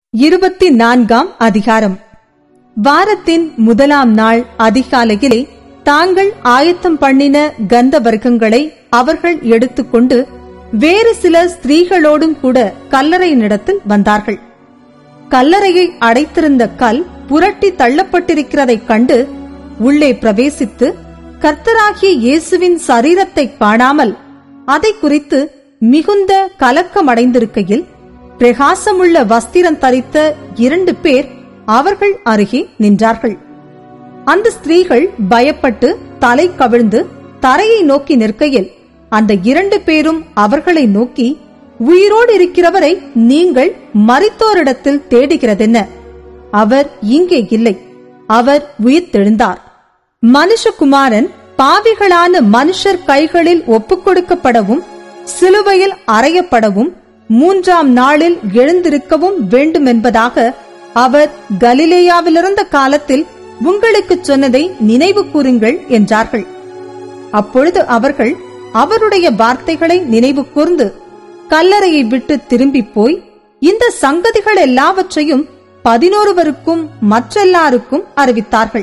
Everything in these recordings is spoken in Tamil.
இருபத்தி நான்காம் அதிகாரம் வாரத்தின் முதலாம் நாள் அதிகாலையிலே தாங்கள் ஆயத்தம் பண்ணின கந்த வர்க்கங்களை அவர்கள் எடுத்துக்கொண்டு வேறு சில ஸ்திரீகளோடும் கூட கல்லறையினிடத்தில் வந்தார்கள் கல்லறையை அடைத்திருந்த கல் புரட்டி தள்ளப்பட்டிருக்கிறதைக் கண்டு உள்ளே பிரவேசித்து கர்த்தராகிய இயேசுவின் சரீரத்தை காணாமல் அதை குறித்து மிகுந்த கலக்கமடைந்திருக்கையில் பிரகாசமுள்ள வஸ்திரம் தரித்த இரண்டு பேர் அவர்கள் அருகே நின்றார்கள் அந்த ஸ்திரீகள் பயப்பட்டு தலை கவிழ்ந்து தரையை நோக்கி நிற்கையில் அந்த இரண்டு பேரும் அவர்களை நோக்கி உயிரோடு இருக்கிறவரை நீங்கள் மரித்தோரிடத்தில் தேடுகிறதென்ன அவர் இங்கே இல்லை அவர் உயிர்த்தெழுந்தார் மனுஷகுமாரன் பாவிகளான மனுஷர் கைகளில் ஒப்புக் கொடுக்கப்படவும் சிலுவையில் அறையப்படவும் மூன்றாம் நாளில் எழுந்திருக்கவும் வேண்டுமென்பதாக அவர் கலிலேயாவிலிருந்த காலத்தில் உங்களுக்கு சொன்னதை நினைவு கூறுங்கள் என்றார்கள் அப்பொழுது அவர்கள் அவருடைய வார்த்தைகளை நினைவு கூர்ந்து கல்லறையை விட்டு திரும்பி போய் இந்த சங்கதிகள் எல்லாவற்றையும் பதினோருவருக்கும் மற்றெல்லாருக்கும் அறிவித்தார்கள்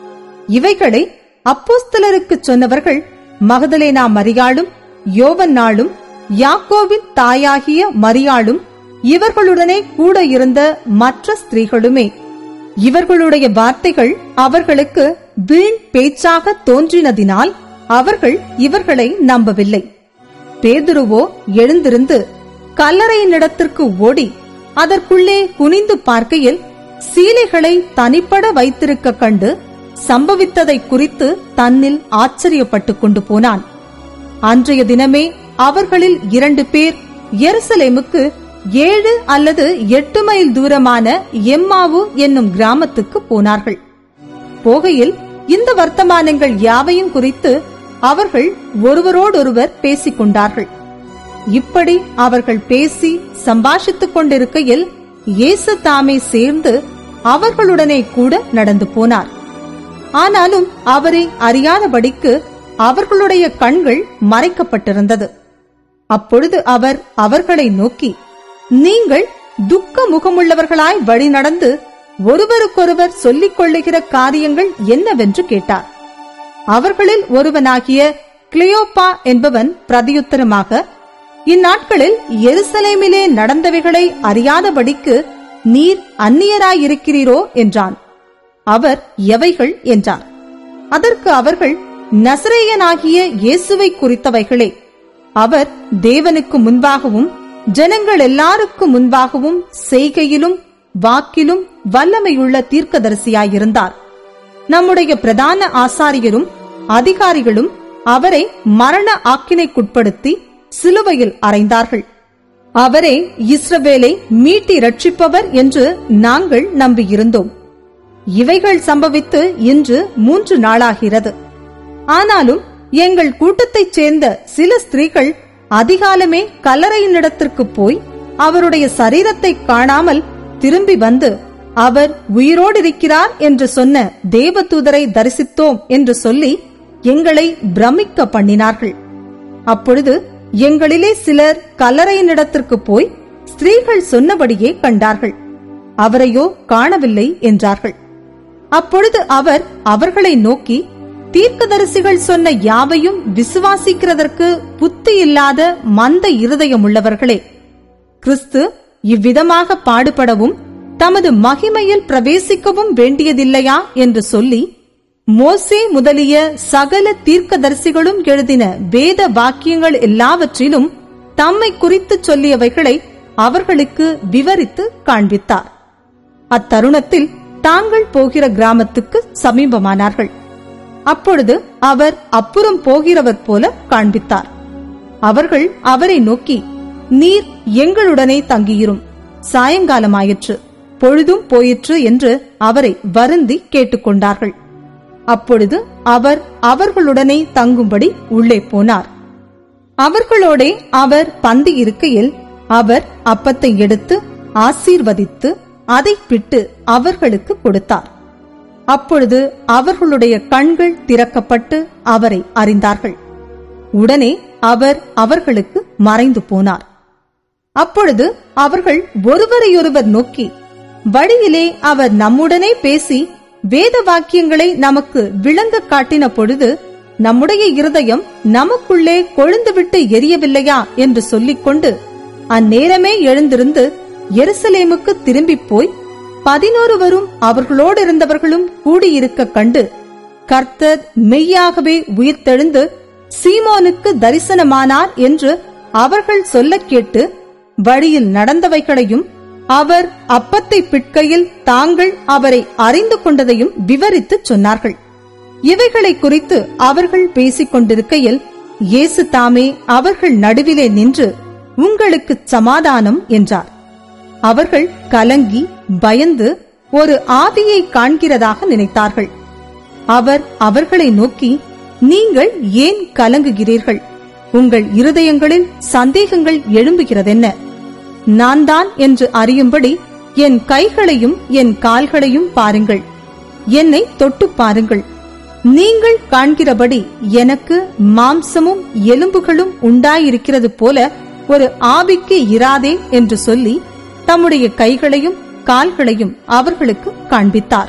இவைகளை அப்போஸ்தலருக்கு சொன்னவர்கள் மகதலேனா மரியாளும் யோவன்னாளும் யாக்கோவின் தாயாகிய மரியாளும் இவர்களுடனே கூட இருந்த மற்ற ஸ்திரீகளுமே இவர்களுடைய வார்த்தைகள் அவர்களுக்கு வீண் பேச்சாக தோன்றினதினால் அவர்கள் இவர்களை நம்பவில்லை பேதுருவோ எழுந்திருந்து கல்லறையினிடத்திற்கு ஓடி அதற்குள்ளே குனிந்து பார்க்கையில் சீலைகளை தனிப்பட வைத்திருக்க கண்டு சம்பவித்ததை குறித்து தன்னில் ஆச்சரியப்பட்டுக் கொண்டு போனான் அன்றைய தினமே அவர்களில் இரண்டு பேர் எருசலேமுக்கு ஏழு அல்லது எட்டு மைல் தூரமான எம்மாவு என்னும் கிராமத்துக்கு போனார்கள் போகையில் இந்த வர்த்தமானங்கள் யாவையும் குறித்து அவர்கள் ஒருவரோடொருவர் பேசிக் கொண்டார்கள் இப்படி அவர்கள் பேசி சம்பாஷித்துக் கொண்டிருக்கையில் இயேசு தாமே சேர்ந்து அவர்களுடனே கூட நடந்து போனார் ஆனாலும் அவரை அறியாதபடிக்கு அவர்களுடைய கண்கள் மறைக்கப்பட்டிருந்தது அப்பொழுது அவர் அவர்களை நோக்கி நீங்கள் துக்க முகமுள்ளவர்களாய் வழி நடந்து ஒருவருக்கொருவர் சொல்லிக் கொள்ளுகிற காரியங்கள் என்னவென்று கேட்டார் அவர்களில் ஒருவனாகிய கிளியோப்பா என்பவன் பிரதியுத்தரமாக இந்நாட்களில் எருசலேமிலே நடந்தவைகளை அறியாதபடிக்கு நீர் அந்நியராயிருக்கிறீரோ என்றான் அவர் எவைகள் என்றார் அதற்கு அவர்கள் நசரேயனாகிய இயேசுவை குறித்தவைகளே அவர் தேவனுக்கு முன்பாகவும் ஜனங்கள் எல்லாருக்கும் முன்பாகவும் செய்கையிலும் வாக்கிலும் வல்லமையுள்ள தீர்க்கதரிசியாயிருந்தார் நம்முடைய பிரதான ஆசாரியரும் அதிகாரிகளும் அவரை மரண ஆக்கினைக்குட்படுத்தி சிலுவையில் அறைந்தார்கள் அவரே இஸ்ரவேலை மீட்டி ரட்சிப்பவர் என்று நாங்கள் நம்பியிருந்தோம் இவைகள் சம்பவித்து இன்று மூன்று நாளாகிறது ஆனாலும் எங்கள் கூட்டத்தைச் சேர்ந்த சில ஸ்திரீகள் அதிகாலமே கல்லறையினிடத்திற்கு போய் அவருடைய சரீரத்தை காணாமல் திரும்பி வந்து அவர் உயிரோடு இருக்கிறார் என்று சொன்ன தேவதூதரை தரிசித்தோம் என்று சொல்லி எங்களை பிரமிக்க பண்ணினார்கள் அப்பொழுது எங்களிலே சிலர் கல்லறையினிடத்திற்கு போய் ஸ்திரீகள் சொன்னபடியே கண்டார்கள் அவரையோ காணவில்லை என்றார்கள் அப்பொழுது அவர் அவர்களை நோக்கி தீர்க்கதரிசிகள் சொன்ன யாவையும் விசுவாசிக்கிறதற்கு புத்தி இல்லாத மந்த இருதயமுள்ளவர்களே கிறிஸ்து இவ்விதமாக பாடுபடவும் தமது மகிமையில் பிரவேசிக்கவும் வேண்டியதில்லையா என்று சொல்லி மோசே முதலிய சகல தீர்க்கதரிசிகளும் எழுதின வேத வாக்கியங்கள் எல்லாவற்றிலும் தம்மை குறித்து சொல்லியவைகளை அவர்களுக்கு விவரித்து காண்பித்தார் அத்தருணத்தில் தாங்கள் போகிற கிராமத்துக்கு சமீபமானார்கள் அப்பொழுது அவர் அப்புறம் போகிறவர் போல காண்பித்தார் அவர்கள் அவரை நோக்கி நீர் எங்களுடனே தங்கியிரும் சாயங்காலமாயிற்று பொழுதும் போயிற்று என்று அவரை வருந்தி கேட்டுக்கொண்டார்கள் அப்பொழுது அவர் அவர்களுடனே தங்கும்படி உள்ளே போனார் அவர்களோடே அவர் பந்தி இருக்கையில் அவர் அப்பத்தை எடுத்து ஆசீர்வதித்து அதை பிட்டு அவர்களுக்கு கொடுத்தார் அப்பொழுது அவர்களுடைய கண்கள் திறக்கப்பட்டு அவரை அறிந்தார்கள் உடனே அவர் அவர்களுக்கு மறைந்து போனார் அப்பொழுது அவர்கள் ஒருவரையொருவர் நோக்கி வழியிலே அவர் நம்முடனே பேசி வேத வாக்கியங்களை நமக்கு விளங்க காட்டின பொழுது நம்முடைய இருதயம் நமக்குள்ளே கொழுந்துவிட்டு எரியவில்லையா என்று சொல்லிக்கொண்டு அந்நேரமே எழுந்திருந்து எருசலேமுக்கு திரும்பிப் போய் பதினோருவரும் அவர்களோடு இருந்தவர்களும் கூடியிருக்க கண்டு கர்த்தர் மெய்யாகவே உயிர்த்தெழுந்து சீமோனுக்கு தரிசனமானார் என்று அவர்கள் சொல்லக் கேட்டு வழியில் நடந்தவைகளையும் அவர் அப்பத்தை பிட்கையில் தாங்கள் அவரை அறிந்து கொண்டதையும் விவரித்துச் சொன்னார்கள் இவைகளை குறித்து அவர்கள் பேசிக் கொண்டிருக்கையில் இயேசு தாமே அவர்கள் நடுவிலே நின்று உங்களுக்கு சமாதானம் என்றார் அவர்கள் கலங்கி பயந்து ஒரு ஆவியை காண்கிறதாக நினைத்தார்கள் அவர் அவர்களை நோக்கி நீங்கள் ஏன் கலங்குகிறீர்கள் உங்கள் இருதயங்களில் சந்தேகங்கள் எழும்புகிறதென்ன நான் தான் என்று அறியும்படி என் கைகளையும் என் கால்களையும் பாருங்கள் என்னை தொட்டு பாருங்கள் நீங்கள் காண்கிறபடி எனக்கு மாம்சமும் எலும்புகளும் உண்டாயிருக்கிறது போல ஒரு ஆவிக்கு இராதே என்று சொல்லி தம்முடைய கைகளையும் கால்களையும் அவர்களுக்கு காண்பித்தார்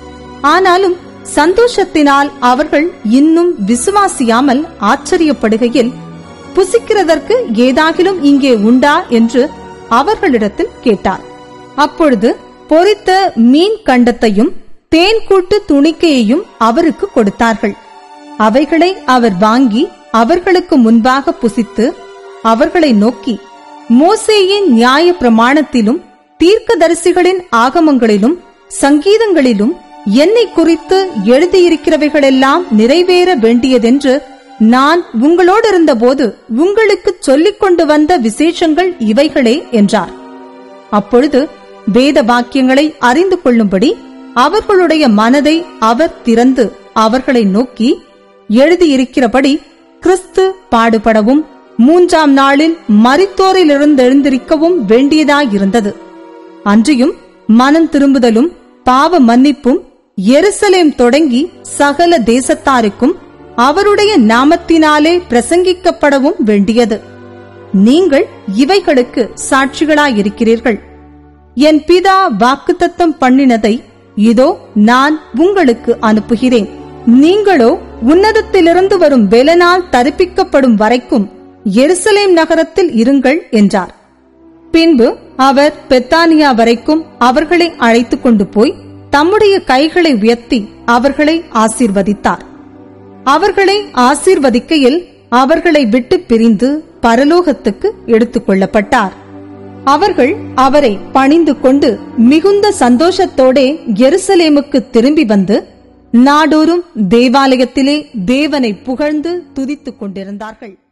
ஆனாலும் சந்தோஷத்தினால் அவர்கள் இன்னும் விசுவாசியாமல் ஆச்சரியப்படுகையில் புசிக்கிறதற்கு ஏதாகிலும் இங்கே உண்டா என்று அவர்களிடத்தில் கேட்டார் அப்பொழுது பொரித்த மீன் கண்டத்தையும் தேன் கூட்டு துணிக்கையையும் அவருக்கு கொடுத்தார்கள் அவைகளை அவர் வாங்கி அவர்களுக்கு முன்பாக புசித்து அவர்களை நோக்கி மோசேயின் நியாய பிரமாணத்திலும் தீர்க்கதரிசிகளின் ஆகமங்களிலும் சங்கீதங்களிலும் என்னை குறித்து எழுதியிருக்கிறவைகளெல்லாம் நிறைவேற வேண்டியதென்று நான் உங்களோடு இருந்தபோது உங்களுக்கு சொல்லிக் கொண்டு வந்த விசேஷங்கள் இவைகளே என்றார் அப்பொழுது வேத வாக்கியங்களை அறிந்து கொள்ளும்படி அவர்களுடைய மனதை அவர் திறந்து அவர்களை நோக்கி எழுதியிருக்கிறபடி கிறிஸ்து பாடுபடவும் மூன்றாம் நாளில் மரித்தோரிலிருந்தெழுந்திருக்கவும் வேண்டியதாயிருந்தது அன்றியும் மனம் திரும்புதலும் பாவ மன்னிப்பும் எருசலேம் தொடங்கி சகல தேசத்தாருக்கும் அவருடைய நாமத்தினாலே பிரசங்கிக்கப்படவும் வேண்டியது நீங்கள் இவைகளுக்கு சாட்சிகளாயிருக்கிறீர்கள் என் பிதா வாக்குத்தத்தம் பண்ணினதை இதோ நான் உங்களுக்கு அனுப்புகிறேன் நீங்களோ உன்னதத்திலிருந்து வரும் பெலனால் தரிப்பிக்கப்படும் வரைக்கும் எருசலேம் நகரத்தில் இருங்கள் என்றார் பின்பு அவர் பெத்தானியா வரைக்கும் அவர்களை அழைத்துக் கொண்டு போய் தம்முடைய கைகளை உயர்த்தி அவர்களை ஆசீர்வதித்தார் அவர்களை ஆசீர்வதிக்கையில் அவர்களை விட்டு பிரிந்து பரலோகத்துக்கு எடுத்துக் கொள்ளப்பட்டார் அவர்கள் அவரை பணிந்து கொண்டு மிகுந்த சந்தோஷத்தோடே எருசலேமுக்கு திரும்பி வந்து நாடோறும் தேவாலயத்திலே தேவனை புகழ்ந்து துதித்துக் கொண்டிருந்தார்கள்